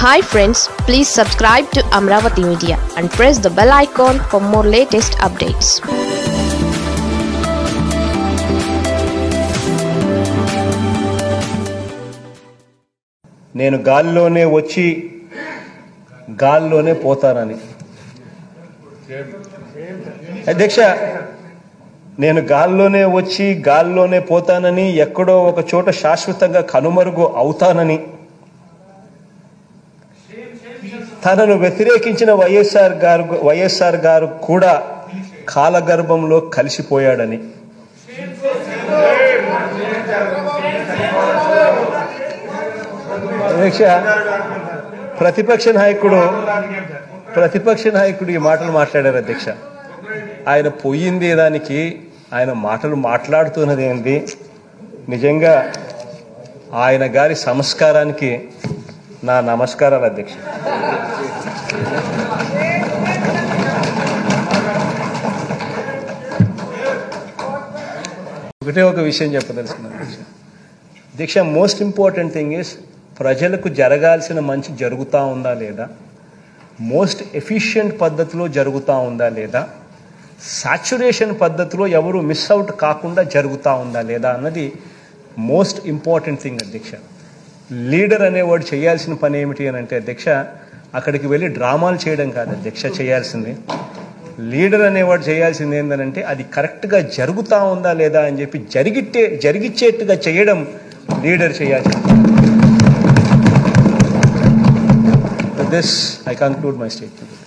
hi friends please subscribe to Amaravati media and press the bell icon for more latest updates నేను గాల్లోనే వచ్చి గాల్లోనే పోతానని అధ్యక్ష నేను గాల్లోనే వచ్చి గాల్లోనే పోతానని ఎక్కడో ఒక చోట శాశ్వతంగా కనుమరుగు అవుతానని తనను వ్యతిరేకించిన వైఎస్ఆర్ గారు వైఎస్ఆర్ గారు కూడా కాలగర్భంలో కలిసిపోయాడని అధ్యక్ష ప్రతిపక్ష నాయకుడు ప్రతిపక్ష నాయకుడు ఈ మాటలు మాట్లాడారు అధ్యక్ష ఆయన పోయింది దానికి ఆయన మాటలు మాట్లాడుతున్నది ఏంటి నిజంగా ఆయన గారి సంస్కారానికి నా నమస్కారాలు అధ్యక్ష ఒకటే ఒక విషయం చెప్పదలుచుకున్నాను అధ్యక్ష దీక్ష మోస్ట్ ఇంపార్టెంట్ థింగ్ ఇస్ ప్రజలకు జరగాల్సిన మంచి జరుగుతూ ఉందా లేదా మోస్ట్ ఎఫిషియంట్ పద్ధతిలో జరుగుతూ ఉందా లేదా సాచురేషన్ పద్ధతిలో ఎవరు మిస్ అవుట్ కాకుండా జరుగుతూ ఉందా లేదా అన్నది మోస్ట్ ఇంపార్టెంట్ థింగ్ అధ్యక్ష లీడర్ అనేవాడు చేయాల్సిన పని ఏమిటి అని అంటే అధ్యక్ష అక్కడికి వెళ్ళి డ్రామాలు చేయడం కాదు అధ్యక్ష చేయాల్సింది లీడర్ అనేవాడు చేయాల్సింది ఏంటంటే అది కరెక్ట్గా జరుగుతూ ఉందా లేదా అని చెప్పి జరిగిట్టే జరిగిచ్చేట్టుగా చేయడం లీడర్ చేయాల్సింది this I conclude my statement